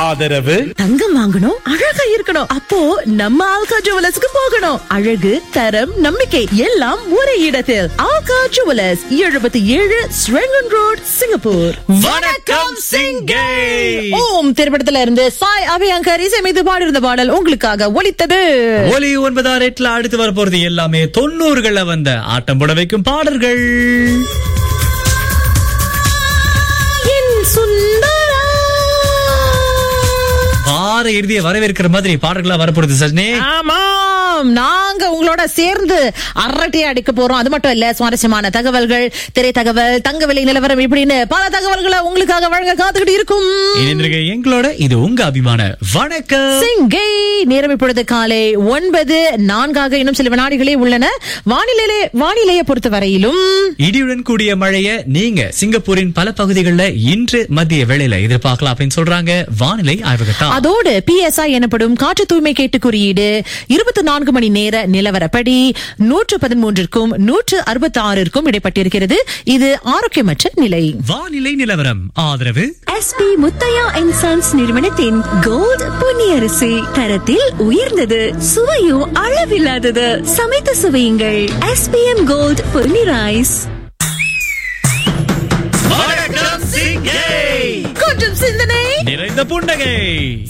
ஆதரவு தங்கம் வாங்கணும் அழகா இருக்கணும் அப்போ நம்ம ஆல்கா ஜுவலர்ஸ்க்கு போகணும் அழகு தரம் நம்பிக்கை எல்லாம் ஒரே இடத்தில் ஆல்கா ஜுவலர்ஸ் எழுபத்தி ஏழு ஸ்ரெங்கன் ரோட் சிங்கப்பூர் வணக்கம் சிங்கை ஓம் திரைப்படத்துல இருந்து சாய் அபியங்கர் இசையமைத்து பாடியிருந்த பாடல் உங்களுக்காக ஒலித்தது ஒலி ஒன்பதாம் ரேட்ல அடுத்து வர போறது எல்லாமே தொண்ணூறுகள்ல வந்த ஆட்டம் போட வைக்கும் பாடல்கள் என் சுந்தரா வார இறுதியை வரவேற்கிற மாதிரி பாடல்களா வரப்போறது சஜ்னே ஆமாம் நாங்க உங்களோட சேர்ந்து அரட்டையை அடிக்க போறோம் அது மட்டும் இல்ல சுவாரஸ்யமான தகவல்கள் திரை தகவல் தங்க விலை நிலவரம் இப்படின்னு பல தகவல்களை உங்களுக்காக வழங்க காத்துக்கிட்டு இருக்கும் இணைந்திருக்க எங்களோட இது உங்க அபிமான வணக்கம் சிங்கை நேரம் இப்பொழுது காலை ஒன்பது நான்காக இன்னும் சில வினாடிகளே உள்ளன வானிலையிலே வானிலையை பொறுத்த வரையிலும் இடியுடன் கூடிய மழைய நீங்க சிங்கப்பூரின் பல பகுதிகளில் இன்று மத்திய வேளையில எதிர்பார்க்கலாம் அப்படின்னு சொல்றாங்க வானிலை ஆய்வகத்தான் அதோடு பிஎஸ்ஐ எனப்படும் காற்று தூய்மை கேட்டு குறியீடு இருபத்தி நான்கு மணி நேர நிலவரப்படி நூற்று பதிமூன்றிற்கும் நூற்று அறுபத்தி ஆறிற்கும் இடைப்பட்டிருக்கிறது இது ஆரோக்கியமற்ற நிலை வானிலை நிலவரம் ஆதரவு எஸ்பி முத்தையா அண்ட் சன்ஸ் நிறுவனத்தின் கோல்ட் பொன்னியரிசி தரத்தில் உயர்ந்தது சுவையும் அளவில்லாதது சமைத்து சுவையுங்கள் எஸ்பிஎம் கோல்ட் பொன்னி ரைஸ் வணக்கம் சிங்கை கொஞ்சம் சிந்தனை நிறைந்த புன்னகை